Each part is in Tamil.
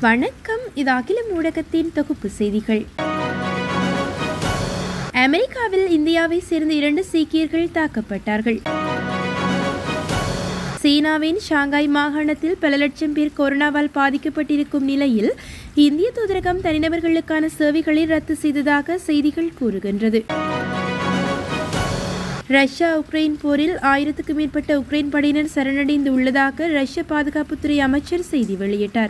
வணக்கம் இது அகில ஊடகத்தின் தொகுப்பு செய்திகள் அமெரிக்காவில் இந்தியாவை சேர்ந்த இரண்டு சீக்கியர்கள் தாக்கப்பட்டார்கள் சீனாவின் ஷாங்காய் மாகாணத்தில் பல லட்சம் பேர் கொரோனாவால் பாதிக்கப்பட்டிருக்கும் நிலையில் இந்திய தூதரகம் தனிநபர்களுக்கான சேவைகளை ரத்து செய்ததாக செய்திகள் கூறுகின்றது ரஷ்யா உக்ரைன் போரில் ஆயிரத்துக்கு மேற்பட்ட உக்ரைன் படையினர் சரணடைந்து உள்ளதாக ரஷ்ய பாதுகாப்புத்துறை அமைச்சர் செய்தி வெளியிட்டார்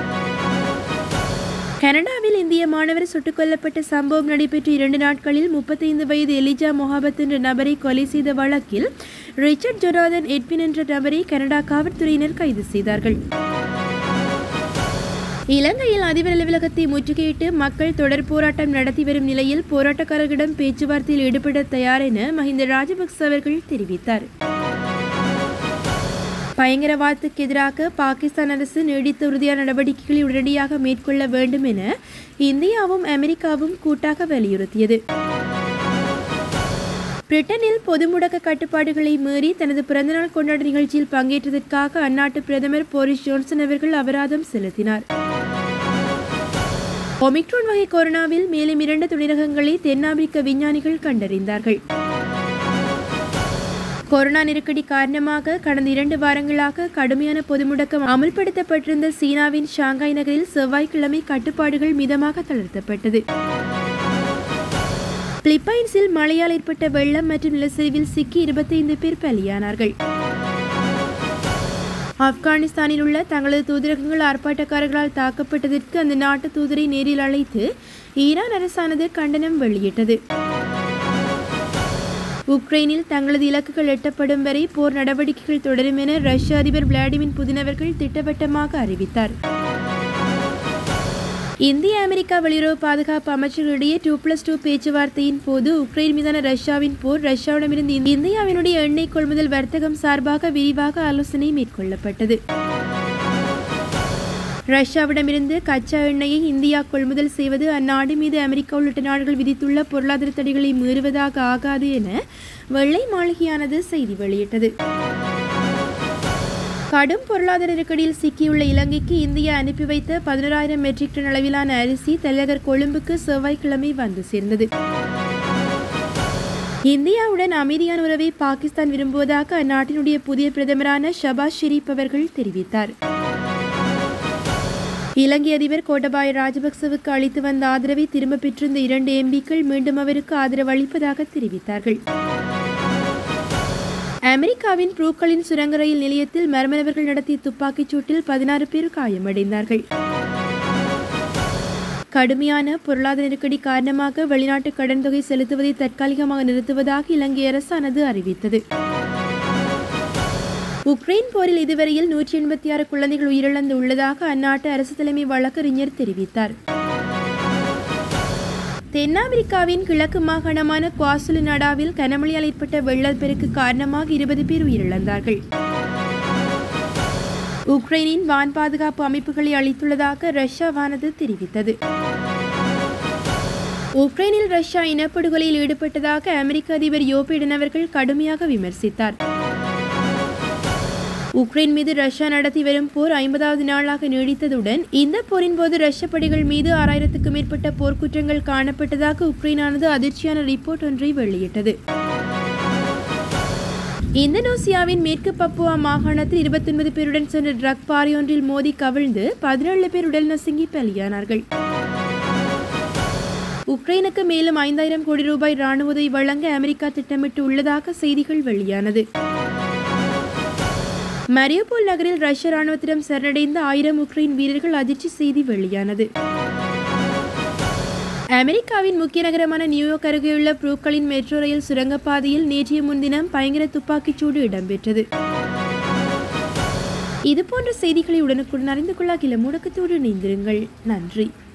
கனடாவில் இந்திய மாணவர் சுட்டுக் கொல்லப்பட்ட சம்பவம் நடைபெற்ற இரண்டு நாட்களில் முப்பத்தைந்து வயது எலிஜா மொஹாபத் என்ற நபரை கொலை செய்த வழக்கில் ரிச்சர்ட் ஜொனாதன் எட்வின் என்ற நபரை கனடா காவல்துறையினர் கைது செய்தார்கள் இலங்கையில் அதிபர் அலுவலகத்தை முற்றுகையிட்டு மக்கள் தொடர் போராட்டம் நடத்தி வரும் நிலையில் போராட்டக்காரர்களிடம் பேச்சுவார்த்தையில் ஈடுபட தயார் என மஹிந்த ராஜபக்ச அவர்கள் தெரிவித்தார் பயங்கரவாதத்துக்கு எதிராக பாகிஸ்தான் அரசு நீடித்த உறுதியான நடவடிக்கைகளை உடனடியாக மேற்கொள்ள வேண்டும் என இந்தியாவும் அமெரிக்காவும் கூட்டாக வலியுறுத்தியது பிரிட்டனில் பொது முடக்க கட்டுப்பாடுகளை மீறி தனது பிறந்தநாள் கொண்டாட்ட நிகழ்ச்சியில் பங்கேற்றதற்காக அந்நாட்டு பிரதமர் போரிஸ் ஜோன்சன் அவர்கள் அபராதம் செலுத்தினார் ஒமிக்ரோன் வகை கொரோனாவில் மேலும் இரண்டு துணிரகங்களை தென்னாப்பிரிக்க விஞ்ஞானிகள் கண்டறிந்தார்கள் கொரோனா நெருக்கடி காரணமாக கடந்த இரண்டு வாரங்களாக கடுமையான பொது முடக்கம் அமல்படுத்தப்பட்டிருந்த சீனாவின் ஷாங்காய் நகரில் செவ்வாய்க்கிழமை கட்டுப்பாடுகள் மிதமாக தளர்த்தப்பட்டது பிலிப்பைன்ஸில் மழையால் ஏற்பட்ட வெள்ளம் மற்றும் நிலச்சரிவில் சிக்கி இருபத்தைந்து பேர் பலியானார்கள் ஆப்கானிஸ்தானில் உள்ள தங்களது தூதரகங்கள் ஆர்ப்பாட்டக்காரர்களால் தாக்கப்பட்டதற்கு அந்த நாட்டு தூதரை நேரில் அழைத்து ஈரான் அரசானது கண்டனம் வெளியிட்டது உக்ரைனில் தங்களது இலக்குகள் எட்டப்படும் வரை போர் நடவடிக்கைகள் தொடரும் என ரஷ்ய அதிபர் விளாடிமிர் புதின் அவர்கள் திட்டவட்டமாக அறிவித்தார் இந்திய அமெரிக்கா வெளியுறவு பாதுகாப்பு அமைச்சர்களிடையே டூ பிளஸ் டூ பேச்சுவார்த்தையின் போது உக்ரைன் மீதான ரஷ்யாவின் போர் ரஷ்யாவிடமிருந்து இந்தியாவினுடைய எண்ணெய் கொள்முதல் வர்த்தகம் சார்பாக விரிவாக ஆலோசனை மேற்கொள்ளப்பட்டது ரஷ்யாவிடமிருந்து கச்சா எண்ணெயை இந்தியா கொள்முதல் செய்வது அந்நாடு மீது அமெரிக்கா உள்ளிட்ட நாடுகள் விதித்துள்ள பொருளாதார தடைகளை மீறுவதாக ஆகாது என வெள்ளை மாளிகையானது செய்தி வெளியிட்டது கடும் பொருளாதார நெருக்கடியில் சிக்கியுள்ள இலங்கைக்கு இந்தியா அனுப்பி வைத்த பதினோராயிரம் மெட்ரிக் டன் அளவிலான அரிசி தலைநகர் கொழும்புக்கு செவ்வாய்க்கிழமை வந்து சேர்ந்தது இந்தியாவுடன் அமைதியான உறவை பாகிஸ்தான் விரும்புவதாக அந்நாட்டினுடைய புதிய பிரதமரான ஷபாஸ் ஷெரீப் அவர்கள் தெரிவித்தார் இலங்கை அதிபர் கோட்டபாய ராஜபக்சவுக்கு அளித்து வந்த ஆதரவை திரும்ப பெற்றிருந்த இரண்டு எம்பிக்கள் மீண்டும் அவருக்கு ஆதரவு அளிப்பதாக தெரிவித்தார்கள் அமெரிக்காவின் புரூக்களின் சுரங்க ரயில் நிலையத்தில் மர்ம நபர்கள் நடத்திய துப்பாக்கிச் சூட்டில் பதினாறு பேர் காயமடைந்தார்கள் கடுமையான பொருளாதார நெருக்கடி காரணமாக வெளிநாட்டு கடன் தொகை செலுத்துவதை தற்காலிகமாக நிறுத்துவதாக இலங்கை அரசானது அறிவித்தது உக்ரைன் போரில் இதுவரையில் நூற்றி எண்பத்தி ஆறு குழந்தைகள் உயிரிழந்து உள்ளதாக அந்நாட்டு அரசு தலைமை வழக்கறிஞர் தெரிவித்தார் தென்னாப்பிரிக்காவின் கிழக்கு மாகாணமான குவாசுலு நடாவில் கனமழையால் ஏற்பட்ட வெள்ளப்பெருக்கு காரணமாக இருபது பேர் உயிரிழந்தார்கள் உக்ரைனின் வான் பாதுகாப்பு அமைப்புகளை அளித்துள்ளதாக ரஷ்யாவானது தெரிவித்தது உக்ரைனில் ரஷ்யா இனப்படுகொலையில் ஈடுபட்டதாக அமெரிக்க அதிபர் யோ பைடன் அவர்கள் கடுமையாக விமர்சித்தார் உக்ரைன் மீது ரஷ்யா நடத்தி வரும் போர் ஐம்பதாவது நாளாக நீடித்ததுடன் இந்த போரின் போது ரஷ்ய படைகள் மீது ஆறாயிரத்துக்கும் மேற்பட்ட போர்க்குற்றங்கள் காணப்பட்டதாக உக்ரைனானது அதிர்ச்சியான ரிப்போர்ட் ஒன்றை வெளியிட்டது இந்தோனேசியாவின் மேற்கு பப்புவா மாகாணத்தில் இருபத்தி ஒன்பது பேருடன் சென்ற ட்ரக் பாரி ஒன்றில் மோதி கவிழ்ந்து பதினேழு பேர் உடல் நசுங்கி பலியானார்கள் உக்ரைனுக்கு மேலும் ஐந்தாயிரம் கோடி ரூபாய் ராணுவ உதவி வழங்க அமெரிக்கா திட்டமிட்டு உள்ளதாக செய்திகள் வெளியானது மரியோபோல் நகரில் ரஷ்ய ராணுவத்திடம் சரணடைந்த ஆயிரம் உக்ரைன் வீரர்கள் அதிர்ச்சி செய்தி வெளியானது அமெரிக்காவின் முக்கிய நகரமான நியூயார்க் அருகேயுள்ள புரூக்களின் மெட்ரோ ரயில் சுரங்கப்பாதையில் நேற்றைய முன்தினம் பயங்கர துப்பாக்கிச்சூடு இடம்பெற்றது இதுபோன்ற செய்திகளை உடனுக்குடன் அறிந்து கொள்ள கிள முடக்கத்தோடு இணைந்திருங்கள் நன்றி